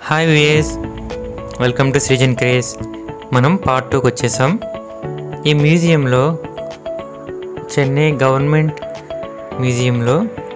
hi విఎస్ welcome to Srujan craze మనం part టూకి వచ్చేసాం ఈ మ్యూజియంలో చెన్నై గవర్నమెంట్ మ్యూజియంలో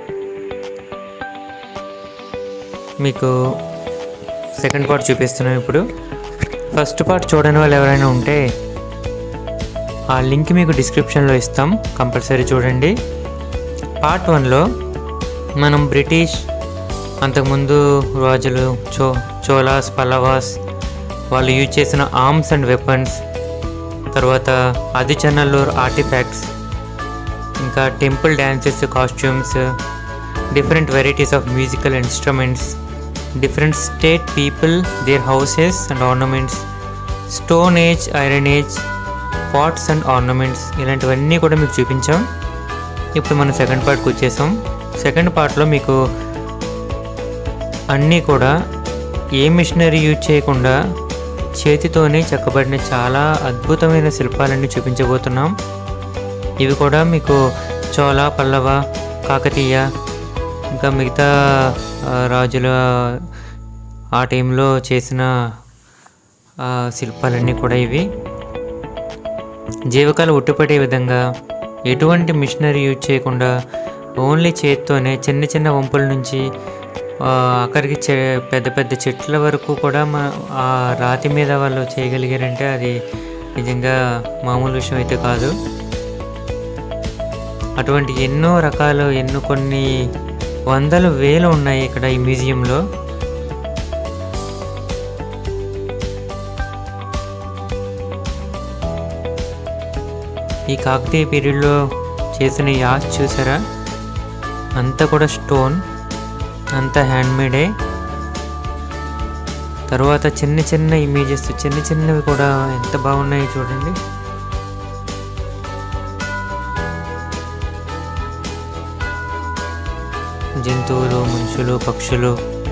మీకు సెకండ్ పార్ట్ చూపిస్తున్నాం ఇప్పుడు ఫస్ట్ పార్ట్ చూడని వాళ్ళు ఎవరైనా ఉంటే ఆ లింక్ మీకు డిస్క్రిప్షన్లో ఇస్తాం కంపల్సరీ చూడండి పార్ట్ వన్లో మనం బ్రిటిష్ అంతకుముందు రాజులు చో చోలాస్ పల్లవాస్ వాళ్ళు యూజ్ చేసిన ఆర్మ్స్ అండ్ వెపన్స్ తర్వాత ఆదిచన్నల్లూరు ఆర్టిఫాక్ట్స్ ఇంకా temple dances costumes different varieties of musical instruments different state people their houses and ornaments stone age iron age pots and ornaments ఇలాంటివన్నీ కూడా మీకు చూపించాం ఇప్పుడు మనం సెకండ్ పార్ట్కి వచ్చేసాం సెకండ్ పార్ట్లో మీకు అన్నీ కూడా ఏ మిషనరీ యూజ్ చేయకుండా చేతితోనే చెక్కబడిన చాలా అద్భుతమైన శిల్పాలన్నీ చూపించబోతున్నాం ఇవి కూడా మీకు చోళ పల్లవ కాకతీయ ఇంకా మిగతా ఆ, రాజుల ఆ టైంలో చేసిన ఆ, శిల్పాలన్నీ కూడా ఇవి జీవకాలు ఉట్టిపడే విధంగా ఎటువంటి మిషనరీ యూజ్ చేయకుండా ఓన్లీ చేత్తోనే చిన్న చిన్న వంపుల నుంచి ఆ, అక్కడికి చె పెద్ద పెద్ద చెట్ల వరకు కూడా మా ఆ రాతి మీద వాళ్ళు చేయగలిగారంటే అది నిజంగా మామూలు విషయం అయితే కాదు అటువంటి ఎన్నో రకాలు ఎన్నో కొన్ని వందల వేలు ఉన్నాయి ఇక్కడ ఈ మ్యూజియంలో ఈ కాకతీయ పీరియడ్లో చేసిన ఈ ఆర్ట్ చూసారా అంతా కూడా స్టోన్ అంతా హ్యాండ్మేడే తర్వాత చిన్న చిన్న ఇమేజెస్ చిన్న చిన్నవి కూడా ఎంత బాగున్నాయో చూడండి జంతువులు మనుషులు పక్షులు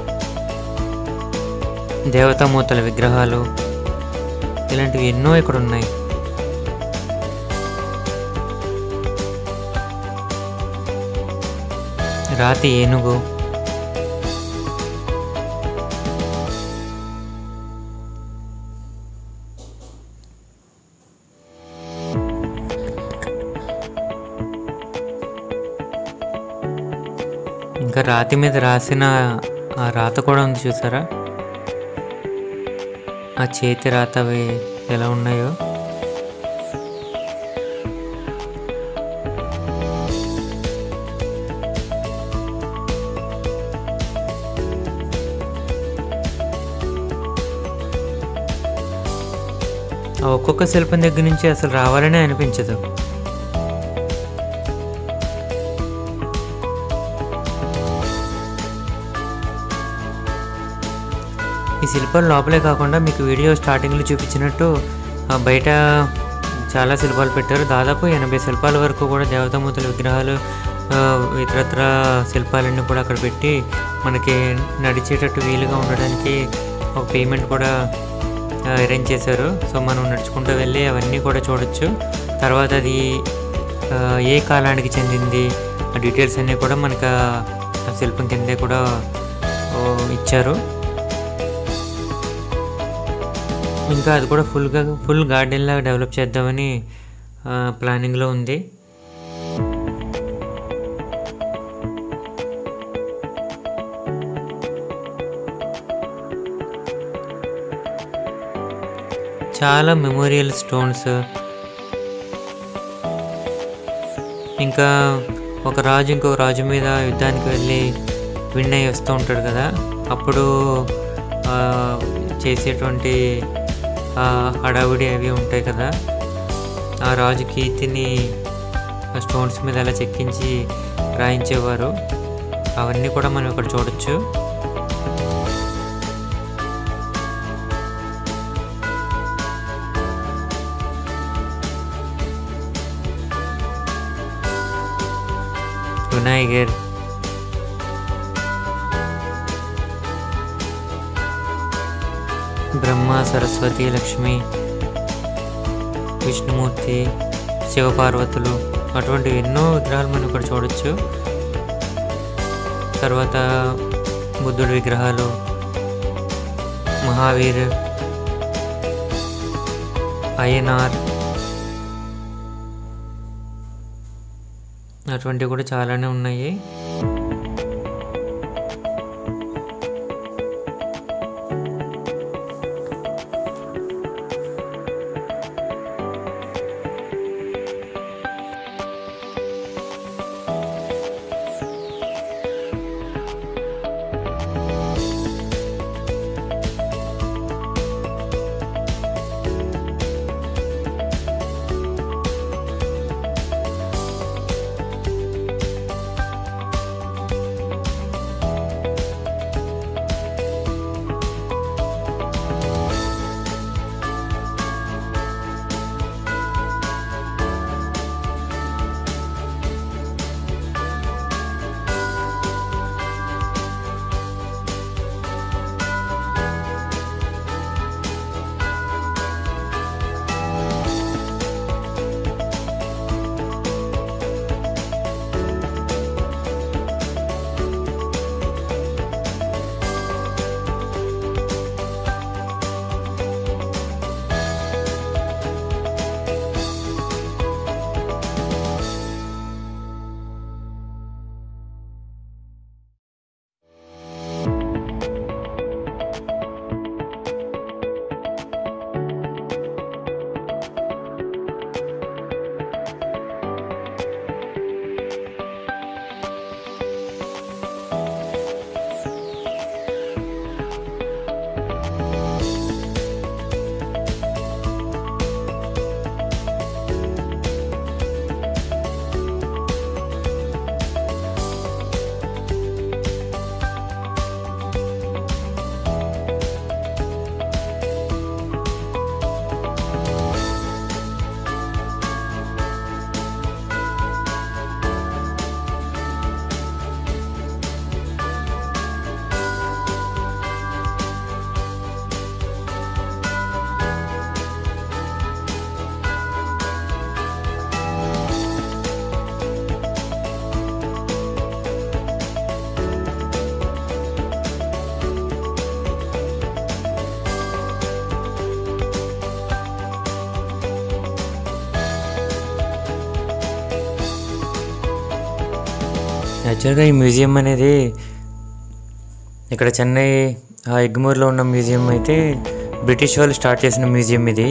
దేవతామూర్తుల విగ్రహాలు ఇలాంటివి ఎన్నో ఇక్కడ ఉన్నాయి రాతి ఏనుగు ఇంకా రాతి మీద రాసిన ఆ రాత కూడా ఉంది చూసారా ఆ చేతి రాత అవి ఎలా ఉన్నాయో ఆ ఒక్కొక్క శిల్పం దగ్గర నుంచి అసలు రావాలనే అనిపించదు ఈ శిల్పాలు లోపలే కాకుండా మీకు వీడియో స్టార్టింగ్లో చూపించినట్టు ఆ, బయట చాలా శిల్పాలు పెట్టారు దాదాపు ఎనభై శిల్పాల వరకు కూడా దేవతామూర్తుల విగ్రహాలు ఆ, ఇతరత్ర శిల్పాలన్నీ కూడా అక్కడ పెట్టి మనకి నడిచేటట్టు వీలుగా ఉండడానికి ఒక పేమెంట్ కూడా అరేంజ్ చేశారు సో మనం నడుచుకుంటూ వెళ్ళి అవన్నీ కూడా చూడొచ్చు తర్వాత అది ఆ, ఏ కాలానికి చెందింది ఆ డీటెయిల్స్ అన్నీ కూడా మనకు ఆ శిల్పం కిందే కూడా ఓ, ఇచ్చారు ఇంకా అది కూడా ఫుల్గా ఫుల్ గార్డెన్ లాగా డెవలప్ చేద్దామని ఆ, ప్లానింగ్లో ఉంది చాలా మెమోరియల్ స్టోన్స్ ఇంకా ఒక రాజు ఇంకొక రాజు మీద యుద్ధానికి వెళ్ళి విన్ అయ్యి వస్తూ ఉంటాడు కదా అప్పుడు ఆ, చేసేటువంటి ఆ, హడావిడి అవి ఉంటాయి కదా ఆ రాజు కీర్తిని ఆ స్టోన్స్ మీద అలా చెక్కించి రాయించేవారు అవన్నీ కూడా మనం ఇక్కడ చూడొచ్చు వినాయగర్ బ్రహ్మ సరస్వతి లక్ష్మి విష్ణుమూర్తి శివపార్వతులు అటువంటి ఎన్నో విగ్రహాలు మనం ఇక్కడ చూడొచ్చు తర్వాత బుద్ధుడి విగ్రహాలు మహావీర్ ఐఎన్ఆర్ అటువంటివి కూడా చాలానే ఉన్నాయి యాక్చువల్గా ఈ మ్యూజియం అనేది ఇక్కడ చెన్నై ఆ ఎగ్మూర్లో ఉన్న మ్యూజియం అయితే బ్రిటిష్ వాళ్ళు స్టార్ట్ చేసిన మ్యూజియం ఇది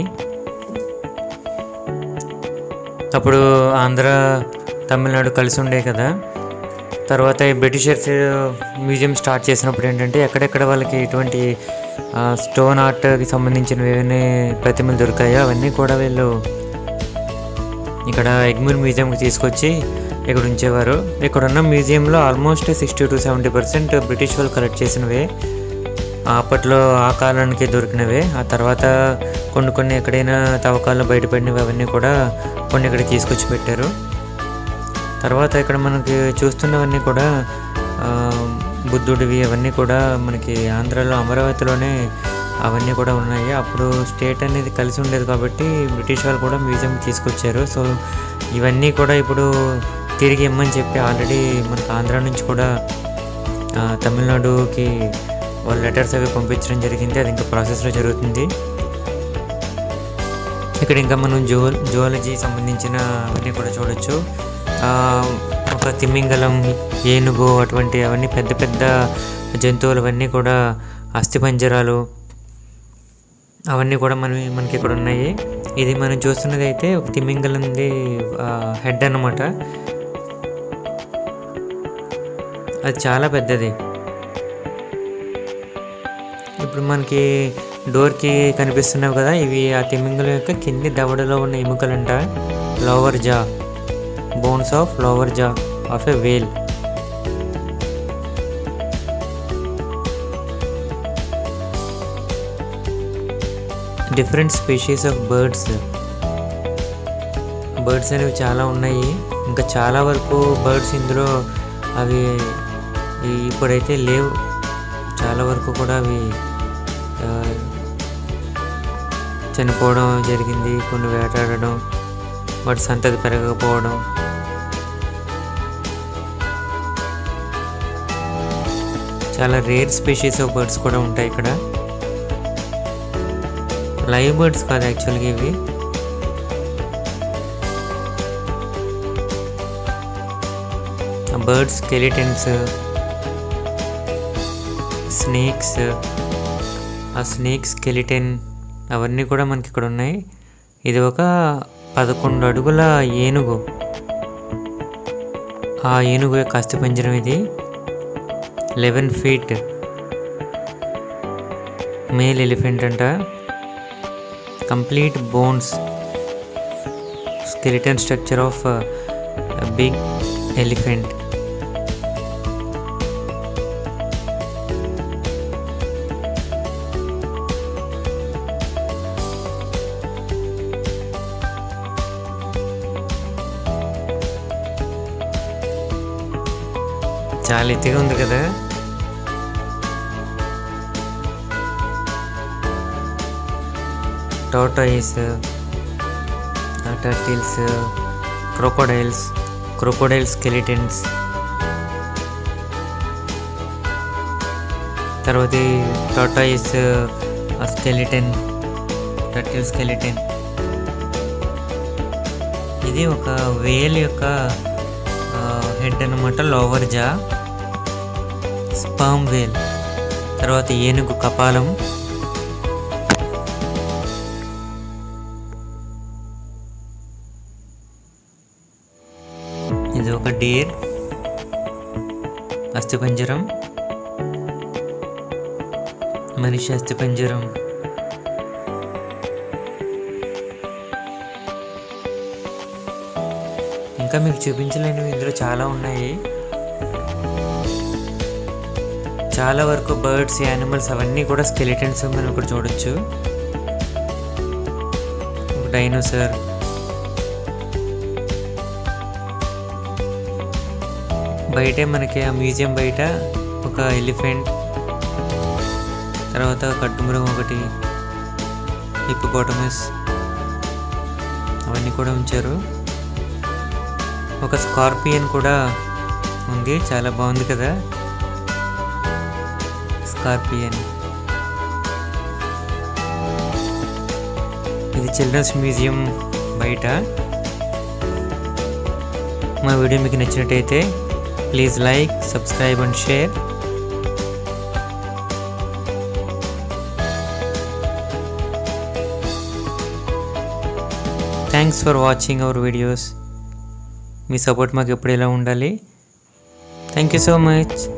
అప్పుడు ఆంధ్ర తమిళనాడు కలిసి ఉండే కదా తర్వాత ఈ బ్రిటిషర్స్ మ్యూజియం స్టార్ట్ చేసినప్పుడు ఏంటంటే ఎక్కడెక్కడ వాళ్ళకి ఎటువంటి స్టోన్ ఆర్ట్కి సంబంధించినవి ఏవైనా ప్రతిమలు దొరికాయో అవన్నీ కూడా వీళ్ళు ఇక్కడ ఎగ్మూర్ మ్యూజియంకి తీసుకొచ్చి ఇక్కడ ఉంచేవారు ఇక్కడ ఉన్న మ్యూజియంలో almost sixty to seventy percent British వాళ్ళు కలెక్ట్ చేసినవే అప్పట్లో ఆ కాలానికి దొరికినవే ఆ తర్వాత కొన్ని కొన్ని ఎక్కడైనా తవ్వకాల్లో బయటపడినవి అవన్నీ కూడా కొన్ని ఇక్కడ తీసుకొచ్చి పెట్టారు తర్వాత ఇక్కడ మనకి చూస్తున్నవన్నీ కూడా ఆ, బుద్ధుడివి అవన్నీ కూడా మనకి ఆంధ్రాలో అమరావతిలోనే అవన్నీ కూడా ఉన్నాయి అప్పుడు స్టేట్ అనేది కలిసి ఉండేది కాబట్టి బ్రిటిష్ వాళ్ళు కూడా మ్యూజియం తీసుకొచ్చారు సో ఇవన్నీ కూడా ఇప్పుడు తిరిగి ఇమ్మని చెప్పి ఆల్రెడీ మనకు ఆంధ్ర నుంచి కూడా ఆ, తమిళనాడుకి వాళ్ళ లెటర్స్ అవి పంపించడం జరిగింది అది ఇంకా ప్రాసెస్లో జరుగుతుంది ఇక్కడ ఇంకా మనం జూ జువాలజీ సంబంధించిన అవన్నీ కూడా చూడొచ్చు ఆ, ఒక తిమింగలం ఏనుగు అటువంటి అవన్నీ పెద్ద పెద్ద జంతువులు అవన్నీ కూడా అస్థిపంజరాలు అవన్నీ కూడా మన మనకి ఇక్కడ ఉన్నాయి ఇది మనం చూస్తున్నది అయితే ఒక తిమింగలంది హెడ్ అన్నమాట అది చాలా పెద్దది ఇప్పుడు మనకి డోర్కి కనిపిస్తున్నావు కదా ఇవి ఆ తిమింగలం యొక్క కింది దవడలో ఉన్న ఎముకలంట lower jaw bones of lower jaw of a whale different species of birds birds అనేవి చాలా ఉన్నాయి ఇంకా చాలా వరకు బర్డ్స్ ఇందులో అవి ఈ- ఇప్పుడైతే లేవు చాలా వరకు కూడా అవి ఆ, చనిపోవడం జరిగింది కొన్ని వేటాడడం వాటి సంతతి పెరగకపోవడం చాలా రేర్ స్పీషీస్ ఆఫ్ బర్డ్స్ కూడా ఉంటాయి ఇక్కడ లైవ్ బర్డ్స్ కాదు యాక్చువల్గా ఇవి బర్డ్స్ కెలిటన్స్ స్నేక్స్ ఆ స్నేక్ స్కెలిటన్ అవన్నీ కూడా మనకి ఇక్కడ ఉన్నాయి ఇది ఒక పదకొండు అడుగుల ఏనుగు ఆ ఏనుగు యొక్క అస్థిపంజరం ఇది లెవెన్ ఫీట్ మేల్ ఎలిఫెంట్ అంట complete bones skeleton structure of big elephant చాలా ఎత్తుగా ఉంది కదా tortoise turtles crocodiles crocodile skeletons తర్వాత టోటాయిస్ స్కెలిటన్ టర్టిల్ స్కెలిటన్ ఇది ఒక వేల్ యొక్క హెడ్ అనమాట లోవర్ జా స్పామ్ వేల్ తర్వాత ఏనుగు కపాలం ఇది ఒక డేర్ అస్థిపంజరం మనిషి అస్థిపంజరం ఇంకా మీకు చూపించలేనివి ఇందులో చాలా ఉన్నాయి చాలా వరకు బర్డ్స్ యానిమల్స్ అవన్నీ కూడా స్కెలిటన్స్ మనం ఇక్కడ చూడొచ్చు డైనోసర్ బయటే మనకి ఆ మ్యూజియం బయట ఒక ఎలిఫెంట్ తర్వాత కట్టుమృగం ఒకటి హిప్పోపోటమస్ అవన్నీ కూడా ఉంచారు ఒక స్కార్పియన్ కూడా ఉంది చాలా బాగుంది కదా స్కార్పియన్ ఇది చిల్డ్రన్స్ మ్యూజియం బయట మా వీడియో మీకు నచ్చినట్టయితే please like subscribe and share thanks for watching our videos మీ సపోర్ట్ మాకు ఎప్పుడు ఎలా ఉండాలి థ్యాంక్ యూ సో మచ్